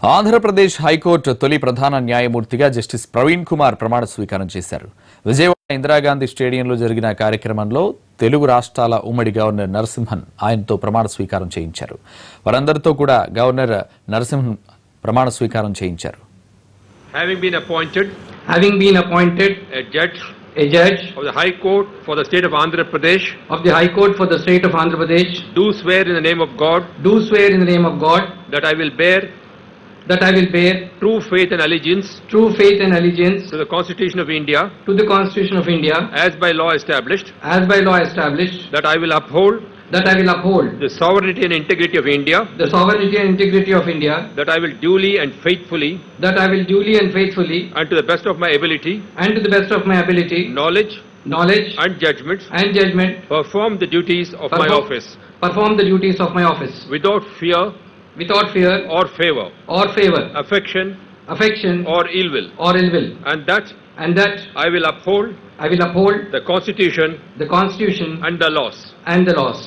Andhra Pradesh high court తొలి ప్రధాన న్యాయమూర్తిగా జస్టిస్ ప్రవీణ్ కుమార్ ప్రమాణ స్వీకారం చేశారు విజయవాడ ఇందిరాగాంధీ స్టేడియంలో జరిగిన కార్యక్రమంలో తెలుగు రాష్ట్రాల ఉమ్మడి గవర్నర్ నరసింహన్ ఆయనతో ప్రమాణ స్వీకారం చేయించారు వారందరితో కూడా గవర్నర్ నరసింహన్ ప్రమాణ స్వీకారం చేయించారు having been appointed having been appointed a judge a judge of the High Court for the state of Andhra Pradesh, of the High Court for the state of Andhra Pradesh, do swear in the name of God do swear in the name of God that I will bear that I will bear true faith and allegiance true faith and allegiance to the Constitution of India to the Constitution of India as by law established, as by law established, that I will uphold that I will uphold the sovereignty and integrity of India, the sovereignty and integrity of India, that I will duly and faithfully that I will duly and faithfully and to the best of my ability, and to the best of my ability, knowledge knowledge and judgments and judgment perform the duties of my perform- office perform the duties of my office without fear without fear or favor, or favor, affection affection or ill will, or ill will, and that and that I will uphold I will uphold the Constitution the Constitution and the laws. and the laws.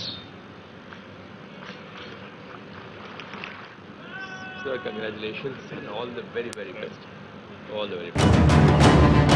Sir, congratulations and all the very, very best. All the very best.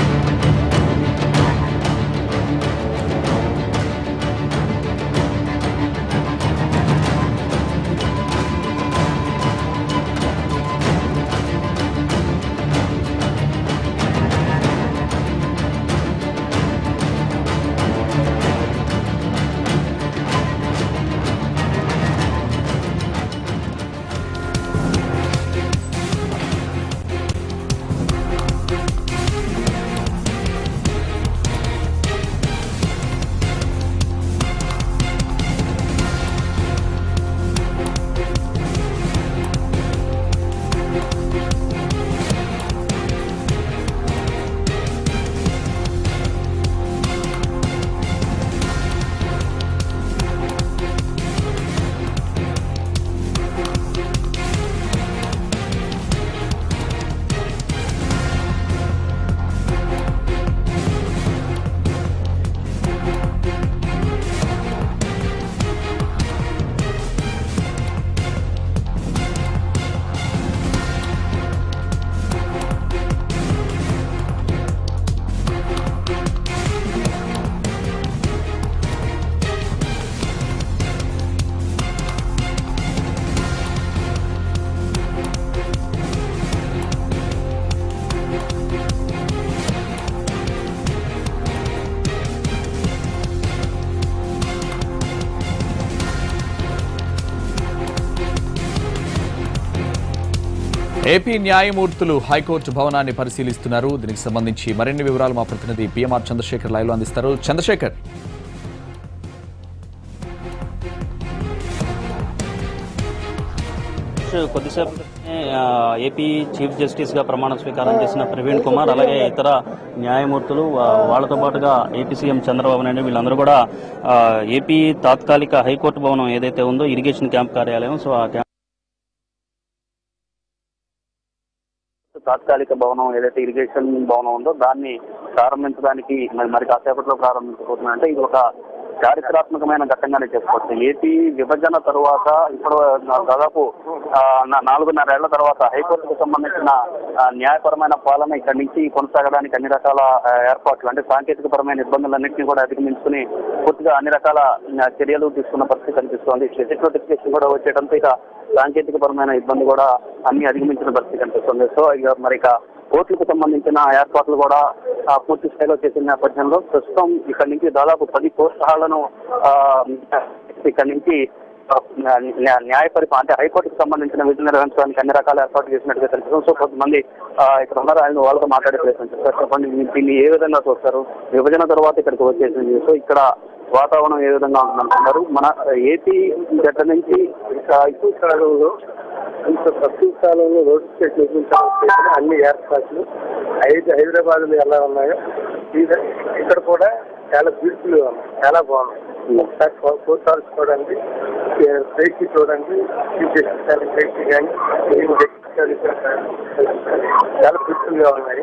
AP న్యాయమూర్తులు high court భవనాన్ని పరిశీలిస్తున్నారు దీనికి సంబంధించి మరిన్ని వివరాలు మా ప్రతినిధి PMR Chandrasekhar live లో అందిస్తారు చంద్రశేఖర్ కొద్దిసేపు క్రితమే, ఆ, ఏపీ చీఫ్ జస్టిస్ గా ప్రమాణ స్వీకారం చేసిన ప్రవీణ్ కుమార్ అలాగే ఇతర న్యాయమూర్తులు ఆ, వాళ్ళతో పాటుగా ఏపీ సీఎం చంద్రబాబు నాయుడు వీళ్ళందరూ కూడా ఆ, ఏపీ తాత్కాలిక హైకోర్టు భవనం ఏదైతే ఉందో ఇరిగేషన్ క్యాంప్ కార్యాలయం సో ఆ క్యాంప్ తాత్కాలిక భవనం ఏదైతే ఇరిగేషన్ భవనం ఉందో దాన్ని ప్రారంభించడానికి మరి మరి కాసేపట్లో ప్రారంభించబోతున్నాయంటే ఇది ఒక చారిత్రాత్మకమైన ఘట్టంగానే చెప్పుకోవచ్చు ఏపీ విభజన తరువాత ఇప్పుడు దాదాపు ఆ, నా- నాలుగున్నరేళ్ల తర్వాత హైకోర్టుకు సంబంధించిన ఆ, న్యాయపరమైన పాలన ఇక్కడి నుంచి కొనసాగడానికి అన్ని రకాల ఆ, ఏర్పాట్లు అంటే సాంకేతిక పరమైన ఇబ్బందులన్నింటినీ కూడా అధిగమించుకుని పూర్తిగా అన్ని రకాల ఆ, చర్యలు తీసుకున్న పరిస్థితి కనిపిస్తోంది గెజెట్ నోటిఫికేషన్ కూడా వచ్చేయడంతో ఇక సాంకేతిక పరమైన ఇబ్బంది కూడా అన్ని అధిగమించిన పరిస్థితి కనిపిస్తుంది సో ఇక మరి ఇక కోర్టులకు సంబంధించిన ఏర్పాట్లు కూడా ఆ, పూర్తి స్థాయిలో చేసిన నేపథ్యంలో ప్రస్తుతం ఇక్కడి నుంచి దాదాపు పది కోర్టు హాళ్లను ఆ, ఇక్కడి నుంచి ఆ, న్యా- న్యాయ పరిపాలన అంటే హైకోర్టుకు సంబంధించిన విధులు నిర్వహించడానికి అన్ని రకాల ఏర్పాట్లు చేసినట్టుగా తెలుస్తుంది సో కొంతమంది ఆ, ఇక్కడ ఉన్నారు ఆయన వాళ్ళతో మాట్లాడే ప్రయత్నం చేస్తారు చెప్పండి మీ- దీన్ని ఏ విధంగా చూస్తారు విభజన తర్వాత ఇక్కడికి వచ్చేసింది సో ఇక్కడ వాతావరణం ఏ విధంగా ఉంటుందంటున్నారు మన ఏపీ గడ్డ నుంచి ఆ, ఎక్కువ కాలంలో ఇంత తక్కువ కాలంలో రోడ్ స్టేట్ నిర్మించాల్సిన అన్ని ఏర్పాట్లు ఐదు హైదరాబాద్ లో ఎలా ఉన్నాయో ఇది- ఇక్కడ కూడా చాలా బ్యూటిఫుల్ గా ఉంది చాలా బాగుంది ఒకసారి ఫోటోస్ చూడండి సైట్ చూడండి సైట్ కానీ చాలా బ్యూటిఫుల్ గా ఉన్నాయి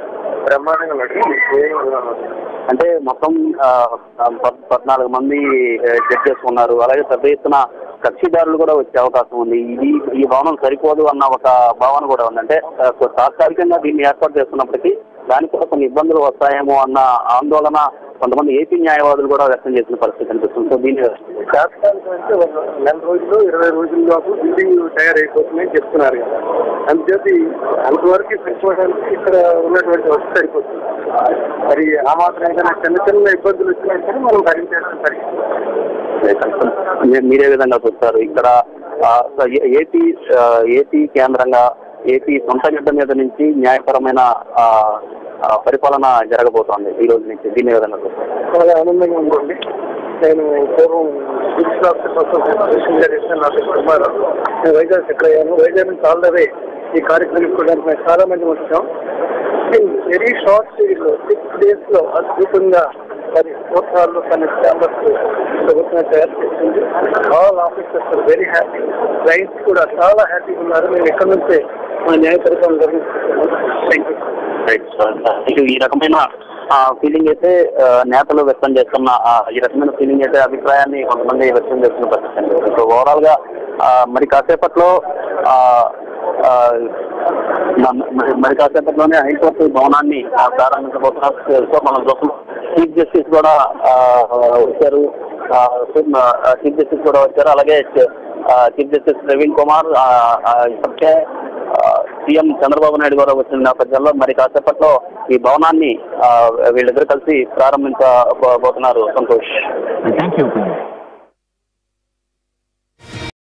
బ్రహ్మాండంగా నడుస్తుంది అంటే మొత్తం ఆ, పద్- పద్నాలుగు మంది జడ్జెస్ ఉన్నారు అలాగే పెద్ద ఎత్తున కక్షిదారులు కూడా వచ్చే అవకాశం ఉంది ఇది ఈ భవనం సరిపోదు అన్న ఒక భావన కూడా ఉంది అంటే ఆ, కొ- తాత్కాలికంగా దీన్ని ఏర్పాటు చేస్తున్నప్పటికీ దానికి కూడా కొన్ని ఇబ్బందులు వస్తాయేమో అన్న ఆందోళన కొంతమంది ఏపీ న్యాయవాదులు కూడా వ్యక్తం చేసిన పరిస్థితి కనిపిస్తుంది సో దీని శాస్త్రానికి అంటే ఒక నెల రోజులు ఇరవై రోజుల్లోపు బిల్డింగ్ తయారైపోతుందని చెప్తున్నారు కదా అందుచేత ఈ అంతవరకు పెంచుకోవడానికి ఇక్కడ ఉన్నటువంటి వసతి సరిపోతుంది మరి ఆ మాత్రం ఏదైనా చిన్న చిన్న ఇబ్బందులు వచ్చినా సరే మనం భరించాల్సిన పరిస్థితి మీ- మీరే విధంగా చూస్తారు ఇక్కడ ఆ, ఏ- ఏపీ ఆ, ఏపీ కేంద్రంగా ఏపీ సొంత గడ్డ మీద నుంచి న్యాయపరమైన ఆ, ఆ, పరిపాలన జరగబోతోంది ఈ రోజు నుంచి దీని ఏ విధంగా చూస్తారు చాలా ఆనందంగా ఉందండి నేను పూర్వం డిజిటల్ ఆఫీసర్ అసోసియేషన్ చేసిన నా పేరు కుమారావు నేను వైజాగ్ సెటిల్ అయ్యాను వైజాగ్ నుంచి ఆల్ ద వే ఈ కార్యక్రమం చూడడానికి మేము చాలా మంది వచ్చాం వెరీ షార్ట్ పీరియడ్ లో సిక్స్ డేస్ లో అద్భుతంగా మరి కోర్టాల్లో తన ఛాంబర్స్ ప్రభుత్వం తయారు చేసింది all officers very happy clients కూడా చాలా హ్యాపీగా ఉన్నారు మేము ఎక్కడి నుంచే మా న్యాయ పరిపాలన జరుగుతున్నాం థ్యాంక్ యూ రైట్ సార్. ఇది ఈ రకమైన ఫీలింగ్ అయితే ఆ, నేతలు వ్యక్తం చేస్తున్న ఆ, ఈ రకమైన ఫీలింగ్ అయితే అభిప్రాయాన్ని కొంతమంది వ్యక్తం చేస్తున్న పరిస్థితి కనిపిస్తుంది. సో ఓవరాల్ గా ఆ, మరి కాసేపట్లో ఆ, ఆ, మ- మరి- మరి కాసేపట్లోనే హైకోర్టు భవనాన్ని ఆ, ప్రారంభించబోతున్నారు సో మనం చూస్తున్నాం చీఫ్ జస్టిస్ కూడా ఆ, వచ్చారు ఆ, సో, ఆ, చీఫ్ జస్టిస్ కూడా వచ్చారు అలాగే ఆ, చీఫ్ జస్టిస్ ప్రవీణ్ కుమార్ ఆ, ఆ, ఇప్పటికే ఆ, సీఎం చంద్రబాబు నాయుడు గారు వచ్చిన నేపథ్యంలో మరి కాసేపట్లో ఈ భవనాన్ని ఆ, వీళ్ళిద్దరు కలిసి ప్రారంభించబోతున్నారు సంతోష్ థ్యాంక్ యూ